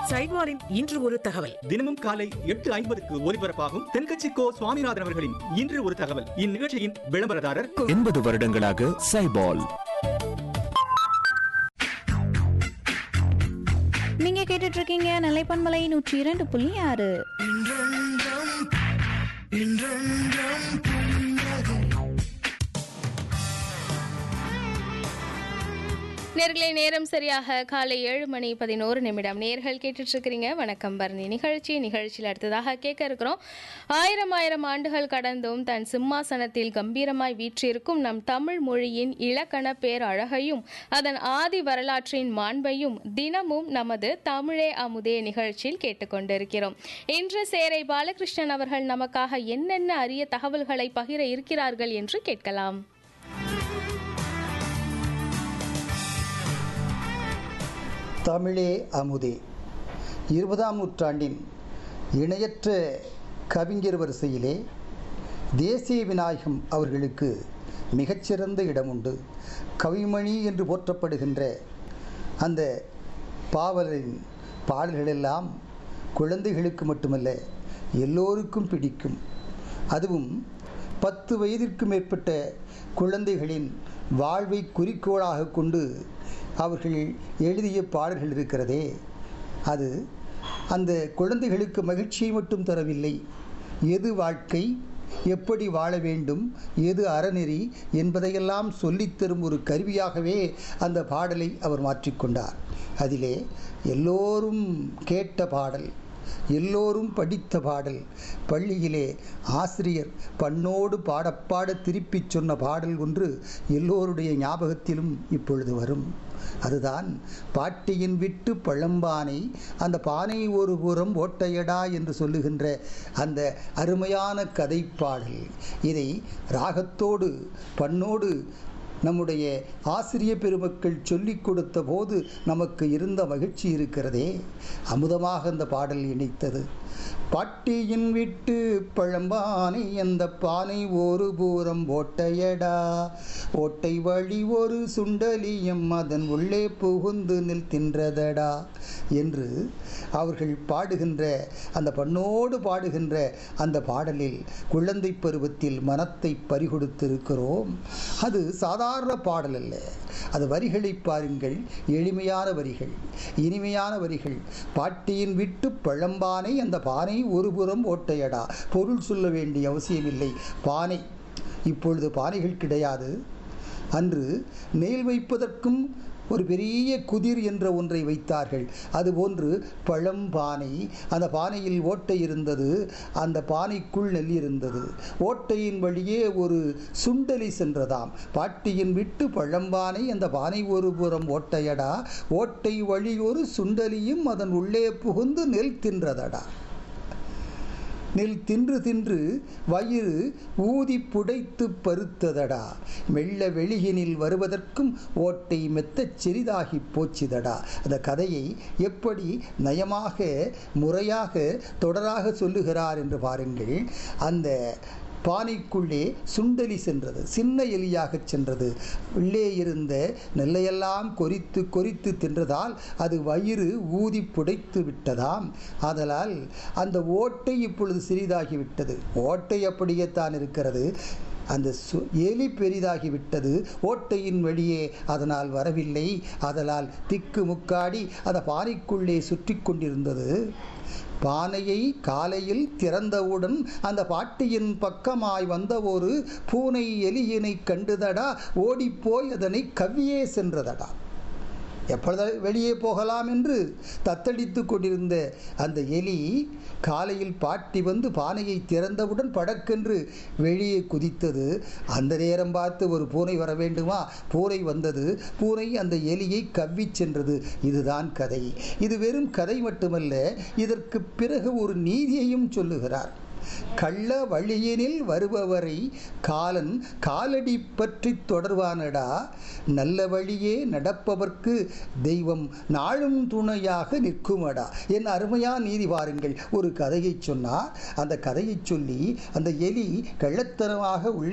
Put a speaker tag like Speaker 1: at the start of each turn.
Speaker 1: சைவாரின் இன்று ஒரு தகவல்
Speaker 2: தினமும் காலை எட்டு ஐம்பதுக்கு ஒலிபரப்பாகும் தென்கட்சி கோ சுவாமிநாதன் அவர்களின் இன்று ஒரு தகவல் இந்நிகழ்ச்சியின் விளம்பரதாரர்
Speaker 3: எண்பது வருடங்களாக சைபால்
Speaker 4: நீங்க கேட்டுட்டு இருக்கீங்க நிலைப்பன்மலை நூற்றி இரண்டு புள்ளி ஆறு
Speaker 5: நேர்களே நேரம் சரியாக காலை ஏழு மணி பதினோரு நிமிடம் நேர்கள் கேட்டுட்டு இருக்கிறீங்க வணக்கம் பரணி நிகழ்ச்சி நிகழ்ச்சியில் அடுத்ததாக கேட்க இருக்கிறோம் ஆயிரம் ஆயிரம் ஆண்டுகள் கடந்தும் தன் சிம்மாசனத்தில் கம்பீரமாய் வீற்றிருக்கும் நம் தமிழ் மொழியின் இலக்கண பேரழகையும் அதன் ஆதி வரலாற்றின் மாண்பையும் தினமும் நமது தமிழே அமுதே நிகழ்ச்சியில் கேட்டுக்கொண்டிருக்கிறோம் இன்று சேரை பாலகிருஷ்ணன் அவர்கள் நமக்காக என்னென்ன அரிய தகவல்களை பகிர இருக்கிறார்கள் என்று கேட்கலாம்
Speaker 6: தமிழே அமுதே இருபதாம் நூற்றாண்டின் இணையற்ற கவிஞர் வரிசையிலே தேசிய விநாயகம் அவர்களுக்கு மிகச்சிறந்த இடம் உண்டு கவிமணி என்று போற்றப்படுகின்ற அந்த பாவலரின் பாடல்களெல்லாம் குழந்தைகளுக்கு மட்டுமல்ல எல்லோருக்கும் பிடிக்கும் அதுவும் பத்து வயதிற்கு மேற்பட்ட குழந்தைகளின் வாழ்வை குறிக்கோளாக கொண்டு அவர்கள் எழுதிய பாடல்கள் இருக்கிறதே அது அந்த குழந்தைகளுக்கு மகிழ்ச்சியை மட்டும் தரவில்லை எது வாழ்க்கை எப்படி வாழ வேண்டும் எது அறநெறி என்பதையெல்லாம் சொல்லித்தரும் ஒரு கருவியாகவே அந்த பாடலை அவர் மாற்றிக்கொண்டார் அதிலே எல்லோரும் கேட்ட பாடல் எல்லோரும் படித்த பாடல் பள்ளியிலே ஆசிரியர் பண்ணோடு பாடப்பாட திருப்பிச் சொன்ன பாடல் ஒன்று எல்லோருடைய ஞாபகத்திலும் இப்பொழுது வரும் அதுதான் பாட்டியின் விட்டு பழம்பானை அந்த பானை ஒரு புறம் ஓட்டையடா என்று சொல்லுகின்ற அந்த அருமையான கதைப்பாடல் இதை ராகத்தோடு பண்ணோடு நம்முடைய ஆசிரிய பெருமக்கள் சொல்லிக் கொடுத்த போது நமக்கு இருந்த மகிழ்ச்சி இருக்கிறதே அமுதமாக அந்த பாடல் இணைத்தது பாட்டியின் விட்டு பழம்பானை அந்த பானை ஒரு பூரம் ஓட்டையடா ஓட்டை வழி ஒரு சுண்டலியம் அதன் உள்ளே புகுந்து நில் தின்றதடா என்று அவர்கள் பாடுகின்ற அந்த பண்ணோடு பாடுகின்ற அந்த பாடலில் குழந்தை பருவத்தில் மனத்தை பறிகொடுத்திருக்கிறோம் அது சாதாரண பாடல் அல்ல அது வரிகளை பாருங்கள் எளிமையான வரிகள் இனிமையான வரிகள் பாட்டியின் விட்டு பழம்பானை அந்த பானை ஒருபுறம் ஓட்டையடா பொருள் சொல்ல வேண்டிய அவசியமில்லை பானை இப்பொழுது பானைகள் கிடையாது அன்று நெல் வைப்பதற்கும் ஒரு பெரிய குதிர் என்ற ஒன்றை வைத்தார்கள் அதுபோன்று பழம்பானை அந்த பானையில் ஓட்டை இருந்தது அந்த பானைக்குள் நெல் இருந்தது ஓட்டையின் வழியே ஒரு சுண்டலி சென்றதாம் பாட்டியின் விட்டு பழம்பானை அந்த பானை ஒரு புறம் ஓட்டையடா ஓட்டை வழி ஒரு சுண்டலியும் அதன் உள்ளே புகுந்து நெல் தின்றதடா நெல் தின்று தின்று வயிறு ஊதி புடைத்து பருத்ததடா மெல்ல வெளியினில் வருவதற்கும் ஓட்டை மெத்தச் சிறிதாகி போச்சுதடா அந்த கதையை எப்படி நயமாக முறையாக தொடராக சொல்லுகிறார் என்று பாருங்கள் அந்த பானைக்குள்ளே சுண்டலி சென்றது சின்ன எலியாகச் சென்றது உள்ளே இருந்த நெல்லையெல்லாம் கொறித்து கொறித்து தின்றதால் அது வயிறு ஊதி புடைத்து விட்டதாம் ஆதலால் அந்த ஓட்டை இப்பொழுது சிறிதாகிவிட்டது ஓட்டை அப்படியே தான் இருக்கிறது அந்த சு எலி பெரிதாகிவிட்டது ஓட்டையின் வழியே அதனால் வரவில்லை அதனால் திக்கு முக்காடி அந்த பானைக்குள்ளே சுற்றி கொண்டிருந்தது பானையை காலையில் திறந்தவுடன் அந்த பாட்டியின் பக்கமாய் வந்த ஒரு பூனை எலியினை கண்டுதடா ஓடிப்போய் அதனை கவ்வியே சென்றதடா எப்பொழுது வெளியே போகலாம் என்று தத்தளித்து கொண்டிருந்த அந்த எலி காலையில் பாட்டி வந்து பானையை திறந்தவுடன் படக்கென்று வெளியே குதித்தது அந்த நேரம் பார்த்து ஒரு பூனை வர வேண்டுமா பூனை வந்தது பூனை அந்த எலியை கவ்வி சென்றது இதுதான் கதை இது வெறும் கதை மட்டுமல்ல இதற்கு பிறகு ஒரு நீதியையும் சொல்லுகிறார் கள்ள வழியினில் வருபவரை காலன் காலடி பற்றி தொடர்வானடா நல்ல வழியே நடப்பவர்க்கு தெய்வம் நாளும் துணையாக நிற்குமடா என் அருமையா நீதி பாருங்கள் ஒரு கதையை சொன்னார் அந்த கதையை சொல்லி அந்த எலி கள்ளத்தனமாக உள்ளே